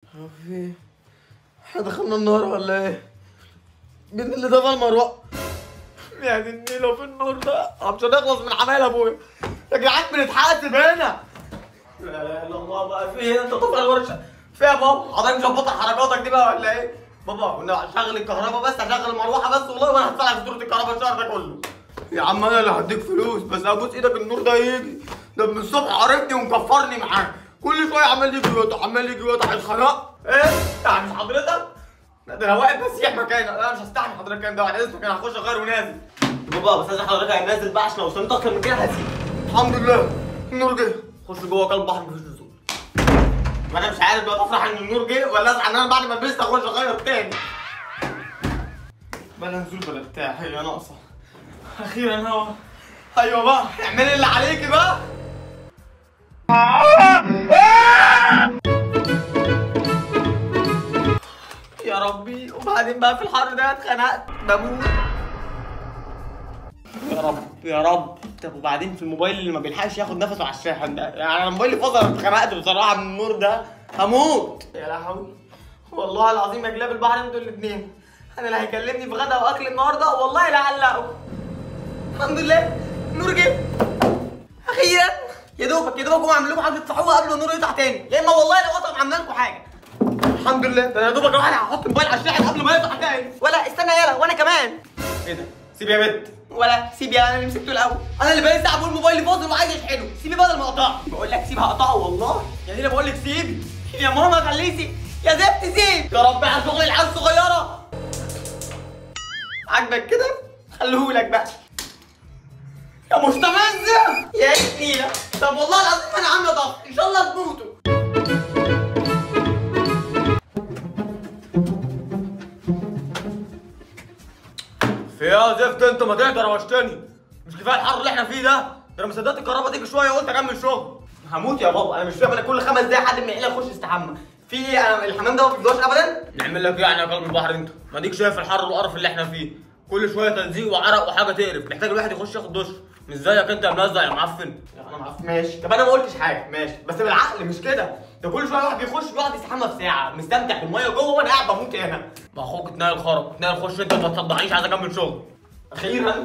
في إيه؟ احنا دخلنا النار ولا ايه؟ مين اللي دفع المروحة؟ يا دي النيلة في النور ده مش هنخلص من عمايل ابويا يا جدعان بنتحاسب هنا لا اله الا الله بقى في ايه انت طفل الورشه في يا بابا حضرتك مظبطه حركاتك دي بقى ولا ايه؟ بابا انا هشغل الكهرباء بس هشغل المروحه بس والله وانا هدفع لك فاتوره الكهرباء الشهر ده كله يا عم انا اللي هديك فلوس بس ابوس ايدك النور ده يجي ده من الصبح عارفني ومكفرني معاه كل شويه عمال يجي يقطع عمال يجي يقطع الخناق ايه؟ يعني مش حضرتك؟ لا ده انا واقف بس يح مكاني لا مش هستحمل حضرتك الكلام ده بعد اذنك انا هخش اغير ونازل بابا بس عايز حضرتك هنازل بقى عشان لو وصلت اكتر من كده هسيب الحمد لله النور جه خش جوه قلب البحر مفيش نزول ما انا مش عارف بقى افرح ان النور جه ولا ازعل ان انا بعد ما لبست اخش اغير تاني بلا نزول بلا بتاع هي ناقصه اخيرا هوا ايوه بقى اعملي اللي عليكي بقى يا ربي وبعدين بقى في الحر ده اتخنقت بموت يا رب يا رب طب وبعدين في الموبايل اللي ما بيلحقش ياخد نفسه على الشاحن ده يعني انا موبايلي فصل اتخنقت بصراحه من النور ده هموت يا لهوي والله العظيم يا كلاب البحر انتوا الاثنين انا اللي هيكلمني في غدا واكل النهارده والله لا علقه الحمد لله النور جه اخيرا يا دوبك يا دوبك هم عامل لكم حاجه تصحوها قبل النور يقطع تاني يا اما والله لو قطع عملنا لكم حاجه الحمد لله ده انا يا دوبك انا هحط الموبايل على الشاحن قبل ما يقطع تاني ولا استنى يلا وانا كمان ايه ده سيب يا بنت ولا سيب يا انا اللي مسكته الاول انا اللي بقالي ساعه بقول موبايلي فاصل وعايز اشحنه سيبي بدل ما اقطعه بقول لك سيبها اقطعه والله يا هنا بقول لك سيبي يا ماما خليه يسيب يا زفت سيب يا رب على شغل العيال الصغيره عاجبك كده خليهولك بقى يا مستفزه يا نيله طب والله العظيم انا عامله ضغط ان شاء الله تموتوا في ايه يا زفت انت ما تقدر روشتني مش كفايه الحر اللي احنا فيه ده ده انا ما صدقت الكهرباء تيجي شويه وقلت اكمل شغل هموت يا بابا انا مش فاهم انا كل خمس دقايق حد من العيله يخش يستحمى في ايه انا الحمام ده ما بيفضلش ابدا نعمل لك ايه يعني يا قلب البحر انت ما اديك شايف الحر والقرف اللي احنا فيه كل شويه تلزيق وعرق وحاجه تقرف محتاج الواحد يخش ياخد دش مش زيك انت يا ملزق يا معفن انا معفن ماشي طب انا ما قلتش حاجه ماشي بس بالعقل مش كده ده كل شويه واحد بيخش يقعد يستحمى في ساعه مستمتع بالميه جوه وانا قاعد بموت هنا ما اخوك اتنقل خرب اتنقل خش انت ما تصدعنيش عايز اكمل شغل اخيرا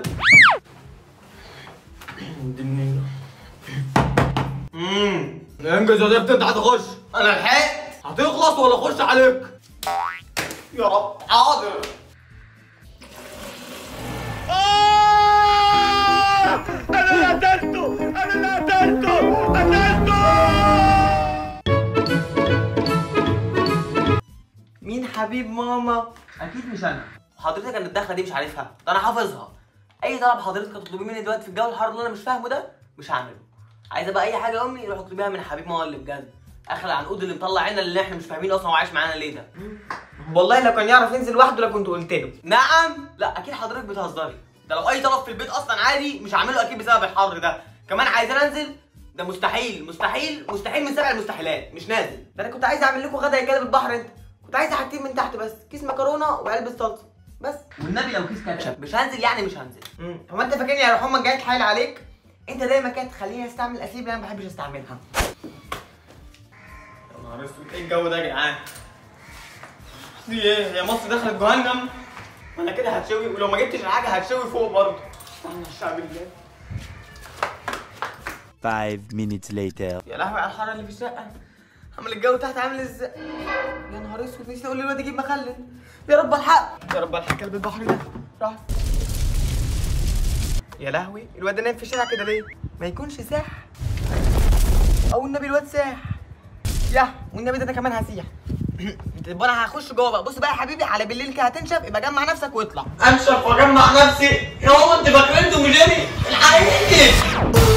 امم انجز يا زفت انت هتخش انا لحقت هتخلص ولا اخش عليك يا رب حاضر انا اللي قتلته انا اللي قتلته قتلته مين حبيب ماما اكيد مش انا حضرتك اللي الدخله دي مش عارفها ده انا حافظها اي طلب حضرتك هتطلبيه مني دلوقتي في الجو الحر اللي انا مش فاهمه ده مش هعمله عايزه بقى اي حاجه يا امي روح اطلبيها من حبيب ماما اللي بجد اخر العنقود اللي مطلع عنا اللي احنا مش فاهمين اصلا هو عايش معانا ليه ده والله لو كان يعرف ينزل لوحده لو كنت قلت له نعم لا اكيد حضرتك بتهزري ده لو اي طلب في البيت اصلا عادي مش هعمله اكيد بسبب الحر ده كمان عايزين انزل ده مستحيل مستحيل مستحيل من سبع المستحيلات مش نازل ده انا كنت عايز اعمل لكم غدا يا كلب البحر انت كنت عايز حاجتين من تحت بس كيس مكرونه وعلبه صلصه بس والنبي لو كيس كاتشب مش هنزل يعني مش هنزل هو انت فاكرني يا رحمه جاي اتحايل عليك انت دايما كده تخليني استعمل الاساليب اللي انا ما بحبش استعملها يا نهار اسود ايه الجو ده يا جدعان في ايه هي مصر دخلت جهنم ما انا كده هتشوي ولو ما جبتش الحاجه هتشوي فوق برضه استنى الشعب الله Five minutes later. يا لهوي على الحر اللي في الشقه عامل الجو تحت عامل ازاي يا نهار اسود نسيت اقول للواد يجيب مخلل يا رب الحق يا رب الحق كلب البحر ده راح يا لهوي الواد ده نايم في الشارع كده ليه ما يكونش ساح او النبي الواد ساح يا والنبي ده انا كمان هسيح طب انا هخش جوه بقى بص بقى يا حبيبي على بالليل كده هتنشف يبقى جمع نفسك واطلع انشف واجمع نفسي يا ماما انت فاكره انتوا مجاني الحقيقي